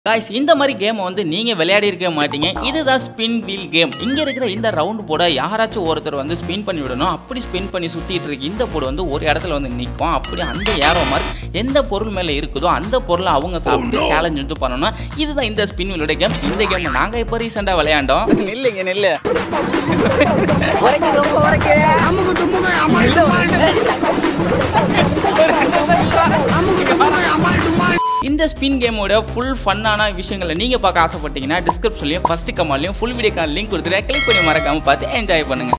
guys இந்த மாதிரி கேமை வந்து நீங்கள் விளையாடி இருக்க மாட்டீங்க இதுதான் ஸ்பின் வீல் கேம் இங்கே இருக்கிற இந்த ரவுண்டு போட யாராச்சும் ஒருத்தர் வந்து ஸ்பின் பண்ணி விடணும் அப்படி ஸ்பின் பண்ணி சுற்றிட்டு இருக்கு இந்த போர்டு வந்து ஒரு இடத்துல வந்து நிற்கும் அப்படி அந்த ஏரோ மார்க் எந்த பொருள் மேலே இருக்குதோ அந்த பொருளை அவங்க சாப்பிட்டு சேலஞ்ச் வந்து பண்ணணும் இதுதான் இந்த ஸ்பின் வீலோட கேம் இந்த கேம் நாங்கள் இப்போ ரீசெண்டாக விளையாண்டோம் நில்லுங்க நில்லு உரைக்கு ரொம்ப உரைக்கு இந்த ஸ்பின் கேமோட ஃபுல் ஃபன்னான விஷயங்களை நீங்கள் பார்க்க ஆசைப்பட்டீங்கன்னா டிஸ்கிரிப்ஷன்லையும் ஃபஸ்ட்டு கமாலையும் ஃபுல் வீடியோக்கான லிங்க் கொடுத்துட்டு கிளிக் பண்ணி மறக்காம பார்த்து என்ஜாய் பண்ணுங்க